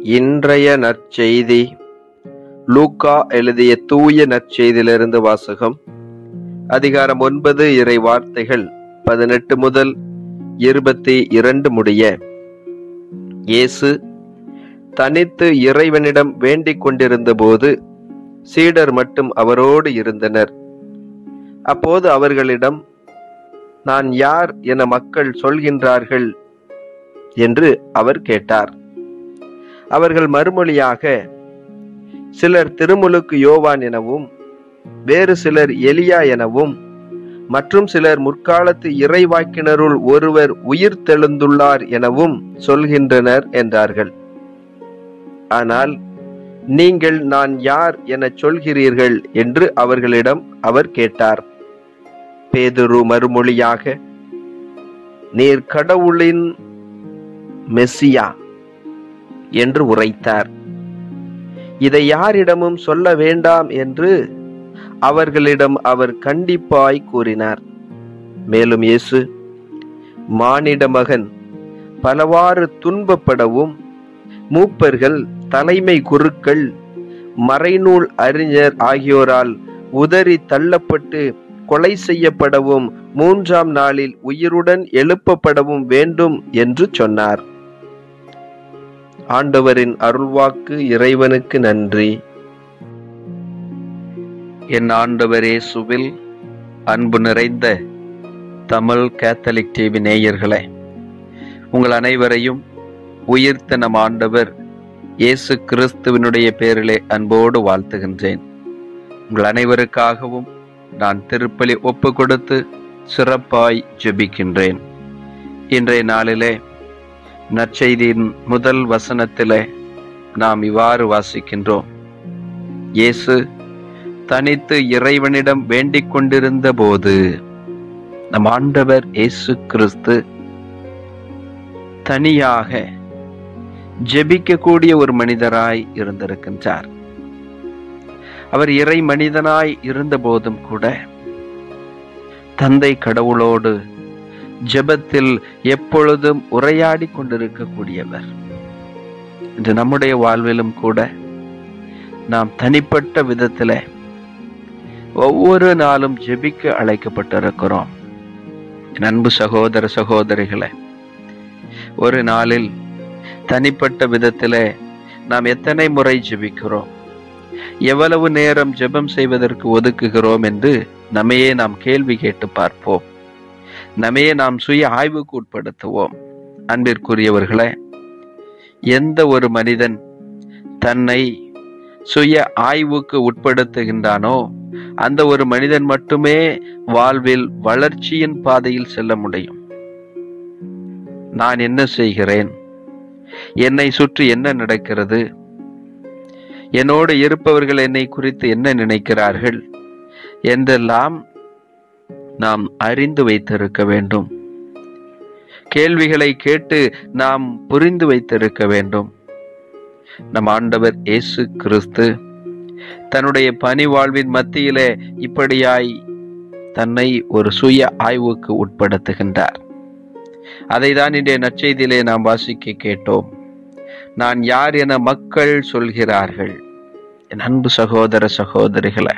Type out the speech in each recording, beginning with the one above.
இன்றைய நற்செய்தி லூக்கா எழுதிய தூய நற்செய்தியிலிருந்து வாசகம் அதிகாரம் ஒன்பது இறை வார்த்தைகள் பதினெட்டு முதல் இருபத்தி இரண்டு முடிய இயேசு தனித்து இறைவனிடம் வேண்டிக் கொண்டிருந்த போது சீடர் மட்டும் அவரோடு இருந்தனர் அப்போது அவர்களிடம் நான் யார் என மக்கள் சொல்கின்றார்கள் என்று அவர் கேட்டார் அவர்கள் மறுமொழியாக சிலர் திருமுழுக்கு யோவான் எனவும் வேறு சிலர் எலியா எனவும் மற்றும் சிலர் முற்காலத்து இறைவாக்கினருள் ஒருவர் உயிர் தெழுந்துள்ளார் எனவும் சொல்கின்றனர் என்றார்கள் ஆனால் நீங்கள் நான் யார் என சொல்கிறீர்கள் என்று அவர்களிடம் அவர் கேட்டார் பேதுரு மறுமொழியாக நீர் கடவுளின் மெஸ்ஸியா என்று உரைத்தார் இதை யாரிடமும் சொல்ல வேண்டாம் என்று அவர்களிடம் அவர் கண்டிப்பாய் கூறினார் மேலும் இயேசு மானிட மகன் பலவாறு துன்பப்படவும் மூப்பர்கள் தலைமை குருக்கள் மறைநூல் அறிஞர் ஆகியோரால் உதறி தள்ளப்பட்டு கொலை செய்யப்படவும் மூன்றாம் நாளில் உயிருடன் எழுப்பப்படவும் வேண்டும் என்று சொன்னார் ஆண்டவரின் அருள்வாக்கு இறைவனுக்கு நன்றி என் ஆண்டவரே சுவில் அன்பு நிறைந்த தமிழ் கேத்தலிக் டிவி நேயர்களே உங்கள் அனைவரையும் உயிர்த்த நம் ஆண்டவர் இயேசு கிறிஸ்துவினுடைய பேரிலே அன்போடு வாழ்த்துகின்றேன் உங்கள் அனைவருக்காகவும் நான் திருப்பலி ஒப்பு கொடுத்து சிறப்பாய் ஜெபிக்கின்றேன் இன்றைய நாளிலே நற்செய்தியின் முதல் வசனத்திலே நாம் இவ்வாறு வாசிக்கின்றோம் இயேசு தனித்து இறைவனிடம் வேண்டிக் கொண்டிருந்த போது நம் ஆண்டவர் இயேசு கிறிஸ்து தனியாக ஜெபிக்கக்கூடிய ஒரு மனிதராய் இருந்திருக்கின்றார் அவர் இறை மனிதனாய் இருந்த போதும் கூட தந்தை கடவுளோடு ஜெபத்தில் எப்பொழுதும் உரையாடி கொண்டிருக்கக்கூடியவர் இன்று நம்முடைய வாழ்விலும் கூட நாம் தனிப்பட்ட விதத்தில் ஒவ்வொரு நாளும் ஜெபிக்க அழைக்கப்பட்டிருக்கிறோம் என் அன்பு சகோதர சகோதரிகளே ஒரு நாளில் தனிப்பட்ட விதத்தில் நாம் எத்தனை முறை ஜெபிக்கிறோம் எவ்வளவு நேரம் ஜெபம் செய்வதற்கு ஒதுக்குகிறோம் என்று நம்மையே நாம் கேள்வி கேட்டு பார்ப்போம் நம்மையே நாம் சுய ஆய்வுக்கு உட்படுத்துவோம் அன்பிற்குரியவர்களே எந்த ஒரு மனிதன் தன்னை சுய ஆய்வுக்கு உட்படுத்துகின்றானோ அந்த ஒரு மனிதன் மட்டுமே வாழ்வில் வளர்ச்சியின் பாதையில் செல்ல முடியும் நான் என்ன செய்கிறேன் என்னை சுற்றி என்ன நடக்கிறது என்னோடு இருப்பவர்கள் என்னை குறித்து என்ன நினைக்கிறார்கள் என்றெல்லாம் நாம் அறிந்து வைத்திருக்க வேண்டும் கேள்விகளை கேட்டு நாம் புரிந்து வைத்திருக்க வேண்டும் நம் ஆண்டவர் இயேசு கிறிஸ்து தன்னுடைய பணி வாழ்வின் மத்தியிலே இப்படியாய் தன்னை ஒரு சுய ஆய்வுக்கு உட்படுத்துகின்றார் அதை தான் இன்றைய நற்செய்தியிலே நாம் வாசிக்க கேட்டோம் நான் யார் என மக்கள் சொல்கிறார்கள் என் அன்பு சகோதர சகோதரிகளை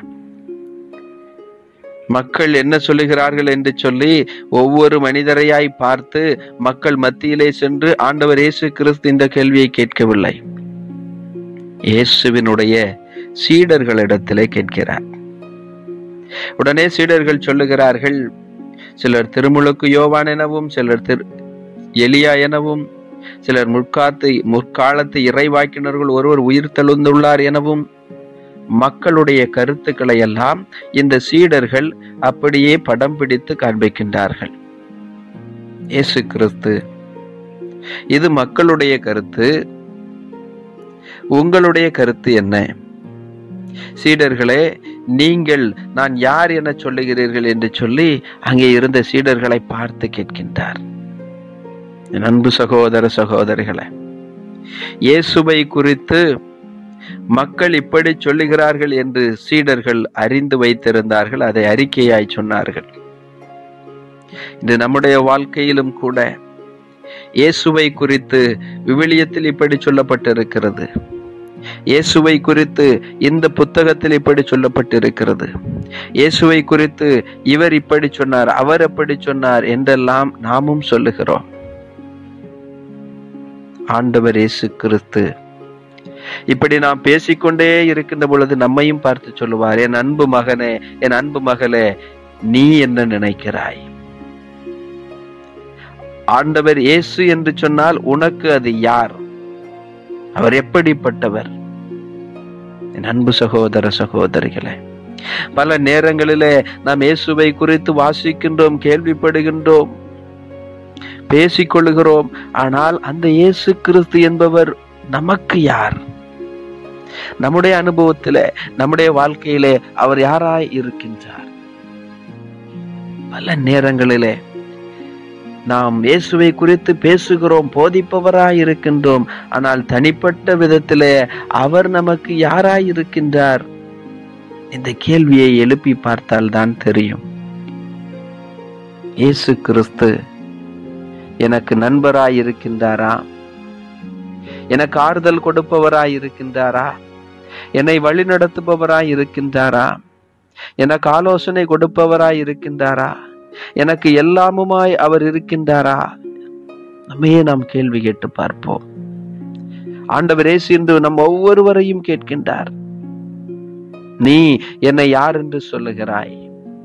மக்கள் என்ன சொல்லுகிறார்கள் என்று சொல்லி ஒவ்வொரு மனிதரையாய் பார்த்து மக்கள் மத்தியிலே சென்று ஆண்டவர் இயேசு கிறிஸ்து இந்த கேள்வியை கேட்கவில்லை இயேசுவினுடைய சீடர்களிடத்திலே கேட்கிறார் உடனே சீடர்கள் சொல்லுகிறார்கள் சிலர் திருமுழுக்கு யோவான் எனவும் சிலர் திரு எலியா எனவும் சிலர் முற்காத்து முற்காலத்து இறைவாக்கினர்கள் ஒருவர் உயிர் தெழுந்துள்ளார் எனவும் மக்களுடைய கருத்துக்களை எல்லாம் இந்த சீடர்கள் அப்படியே படம் பிடித்து காண்பிக்கின்றார்கள் இயேசு கிறிஸ்து இது மக்களுடைய கருத்து உங்களுடைய கருத்து என்ன சீடர்களே நீங்கள் நான் யார் என சொல்லுகிறீர்கள் என்று சொல்லி அங்கே இருந்த சீடர்களை பார்த்து கேட்கின்றார் என் அன்பு சகோதர சகோதரிகளே இயேசுவை குறித்து மக்கள் இப்படி சொல்லுகிறார்கள் என்று சீடர்கள் அறிந்து வைத்திருந்தார்கள் அதை அறிக்கையாய் சொன்னார்கள் இது நம்முடைய வாழ்க்கையிலும் கூட இயேசுவை குறித்து விவிலியத்தில் இப்படி சொல்லப்பட்டிருக்கிறது இயேசுவை குறித்து இந்த புத்தகத்தில் இப்படி சொல்லப்பட்டிருக்கிறது இயேசுவை குறித்து இவர் இப்படி சொன்னார் அவர் எப்படி சொன்னார் என்றெல்லாம் நாமும் சொல்லுகிறோம் ஆண்டவர் இயேசு கிறிஸ்து இப்படி நாம் பேசிக்கொண்டே இருக்கின்ற பொழுது நம்மையும் பார்த்து சொல்லுவார் என் அன்பு மகனே என் அன்பு மகளே நீ என்ன நினைக்கிறாய் ஆண்டவர் இயேசு என்று சொன்னால் உனக்கு அது யார் அவர் எப்படிப்பட்டவர் என் அன்பு சகோதர சகோதரிகளே பல நேரங்களிலே நாம் இயேசுவை குறித்து வாசிக்கின்றோம் கேள்விப்படுகின்றோம் பேசிக்கொள்கிறோம் ஆனால் அந்த இயேசு கிறிஸ்து என்பவர் நமக்கு யார் நம்முடைய அனுபவத்தில நம்முடைய வாழ்க்கையிலே அவர் யாராய் இருக்கின்றார் பல நேரங்களிலே நாம் இயேசுவை குறித்து பேசுகிறோம் போதிப்பவராய் இருக்கின்றோம் ஆனால் தனிப்பட்ட விதத்திலே அவர் நமக்கு யாராய் இருக்கின்றார் இந்த கேள்வியை எழுப்பி பார்த்தால் தான் தெரியும் இயேசு கிறிஸ்து எனக்கு நண்பராய் இருக்கின்றாரா எனக்கு ஆறுதல் கொடுப்பவராய் இருக்கின்றாரா என்னை வழி நடத்துபவராய் இருக்கின்றாரா எனக்கு ஆலோசனை கொடுப்பவராய் இருக்கின்றாரா எனக்கு எல்லாமுமாய் அவர் இருக்கின்றாரா நம்மையே நாம் கேள்வி கேட்டு பார்ப்போம் ஆண்டவர் இயேசு இன்று நம் ஒவ்வொருவரையும் கேட்கின்றார் நீ என்னை யார் என்று சொல்லுகிறாய்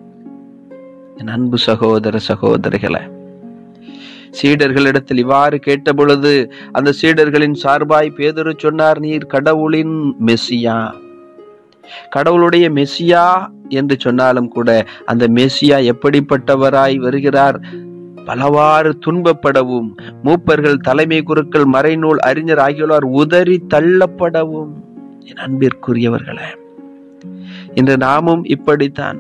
என் அன்பு சகோதர சகோதரிகளை சீடர்களிடத்தில் இவ்வாறு கேட்ட பொழுது அந்த சீடர்களின் சார்பாய் பேதுரு சொன்னார் நீர் கடவுளின் மெஸ்ஸியா கடவுளுடைய மெஸ்ஸியா என்று சொன்னாலும் கூட அந்த மெஸ்ஸியா எப்படிப்பட்டவராய் வருகிறார் பலவாறு துன்பப்படவும் மூப்பர்கள் தலைமை குருக்கள் மறைநூல் அறிஞர் ஆகியோர் உதறி தள்ளப்படவும் என் அன்பிற்குரியவர்களே இன்று நாமும் இப்படித்தான்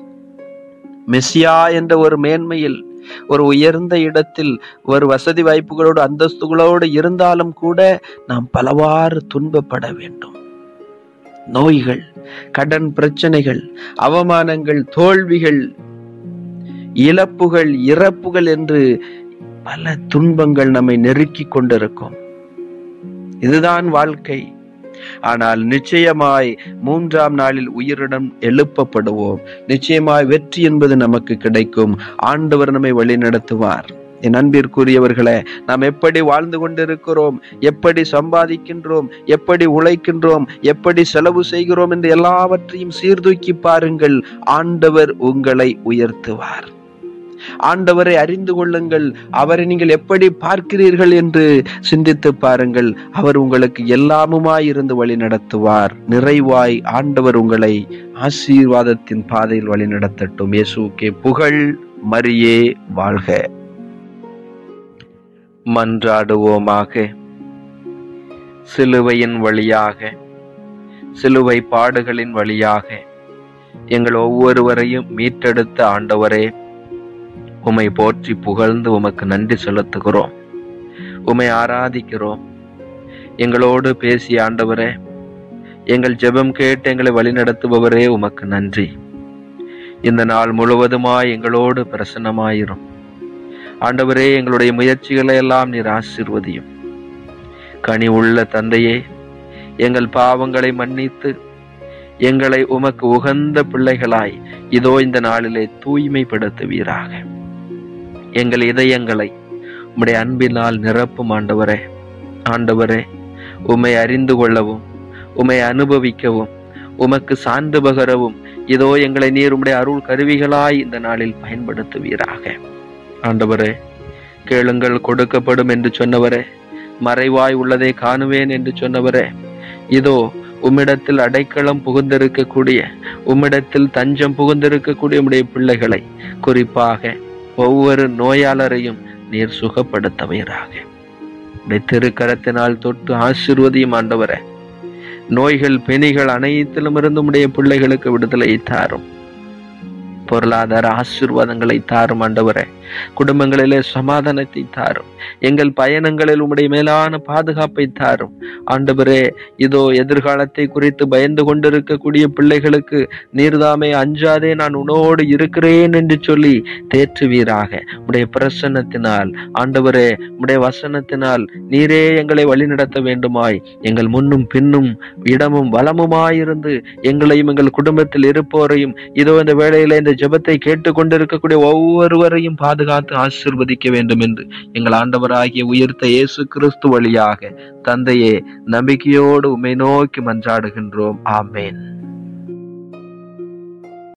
மெஸ்ஸியா என்ற ஒரு மேன்மையில் ஒரு உயர்ந்த இடத்தில் ஒரு வசதி வாய்ப்புகளோடு அந்தஸ்துகளோடு இருந்தாலும் கூட நாம் பலவாறு துன்பப்பட வேண்டும் நோய்கள் கடன் பிரச்சனைகள் அவமானங்கள் தோல்விகள் இழப்புகள் இறப்புகள் என்று பல துன்பங்கள் நம்மை நெருக்கி கொண்டிருக்கும் இதுதான் வாழ்க்கை ஆனால் நிச்சயமாய் மூன்றாம் நாளில் உயிருடன் எழுப்பப்படுவோம் நிச்சயமாய் வெற்றி என்பது நமக்கு கிடைக்கும் ஆண்டவர் நம்மை வழிநடத்துவார் என் அன்பிற்குரியவர்களே நாம் எப்படி வாழ்ந்து கொண்டிருக்கிறோம் எப்படி சம்பாதிக்கின்றோம் எப்படி உழைக்கின்றோம் எப்படி செலவு செய்கிறோம் என்று எல்லாவற்றையும் சீர்தூக்கி பாருங்கள் ஆண்டவர் உங்களை உயர்த்துவார் ஆண்டவரை அறிந்து கொள்ளுங்கள் அவரை நீங்கள் எப்படி பார்க்கிறீர்கள் என்று சிந்தித்து பாருங்கள் அவர் உங்களுக்கு எல்லாமுமாய் இருந்து வழி நடத்துவார் நிறைவாய் ஆண்டவர் உங்களை ஆசீர்வாதத்தின் பாதையில் வழி நடத்தட்டும் இயேசுக்கே புகழ் மரியே வாழ்க மன்றாடுவோமாக சிலுவையின் வழியாக சிலுவை பாடுகளின் வழியாக எங்கள் ஒவ்வொருவரையும் மீட்டெடுத்த ஆண்டவரே உமை போற்றி புகழ்ந்து உமக்கு நன்றி செலுத்துகிறோம் உமை ஆராதிக்கிறோம் எங்களோடு பேசிய ஆண்டவரே எங்கள் ஜெபம் கேட்டு எங்களை வழிநடத்துபவரே உமக்கு நன்றி இந்த நாள் முழுவதுமாய் எங்களோடு பிரசன்னமாயிரும் ஆண்டவரே எங்களுடைய முயற்சிகளை எல்லாம் நீர் ஆசிர்வதியும் கனி உள்ள தந்தையே எங்கள் பாவங்களை மன்னித்து எங்களை உமக்கு உகந்த பிள்ளைகளாய் இதோ இந்த நாளிலே தூய்மைப்படுத்துவீராக எங்கள் இதயங்களை உம்முடைய அன்பினால் நிரப்பும் ஆண்டவரே ஆண்டவரே உம்மை அறிந்து கொள்ளவும் உம்மை அனுபவிக்கவும் உமக்கு சான்று பகரவும் இதோ எங்களை நீர் உம்முடைய அருள் கருவிகளாய் இந்த நாளில் பயன்படுத்துவீராக ஆண்டவரே கேளுங்கள் கொடுக்கப்படும் என்று சொன்னவரே மறைவாய் உள்ளதை காணுவேன் என்று சொன்னவரே இதோ உம்மிடத்தில் அடைக்கலம் புகுந்திருக்கக்கூடிய உம்மிடத்தில் தஞ்சம் புகுந்திருக்கக்கூடிய உம்முடைய பிள்ளைகளை குறிப்பாக ஒவ்வொரு நோயாளரையும் நீர் சுகப்படுத்தவீராக உடைய திருக்கரத்தினால் தொட்டு ஆசிர்வதியும் ஆண்டவரே நோய்கள் பெணிகள் அனைத்திலும் இருந்து உடைய பிள்ளைகளுக்கு விடுதலை தாரும் பொருளாதார ஆசீர்வாதங்களை தாரும் ஆண்டவரே குடும்பங்களிலே சமாதானத்தை தாரும் எங்கள் பயணங்களில் உம்முடைய மேலான பாதுகாப்பை தாரும் ஆண்டவரே இதோ எதிர்காலத்தை குறித்து பயந்து கொண்டிருக்கக்கூடிய பிள்ளைகளுக்கு நீர்தாமே அஞ்சாதே நான் உன்னோடு இருக்கிறேன் என்று சொல்லி தேற்றுவீராக உடைய பிரசன்னத்தினால் ஆண்டவரே உடைய வசனத்தினால் நீரே எங்களை வழிநடத்த வேண்டுமாய் எங்கள் முன்னும் பின்னும் இடமும் வலமுமாயிருந்து எங்களையும் எங்கள் குடும்பத்தில் இருப்போரையும் இதோ இந்த வேளையில இந்த ஜெபத்தை கேட்டுக்கொண்டிருக்கக்கூடிய ஒவ்வொருவரையும் பாதுகாத்து ஆசீர்வதிக்க வேண்டும் என்று எங்கள் ஆண்டவராகிய உயிர்த்த இயேசு கிறிஸ்து வழியாக தந்தையே நம்பிக்கையோடு உம்மை நோக்கி மன்றாடுகின்றோம் ஆமேன்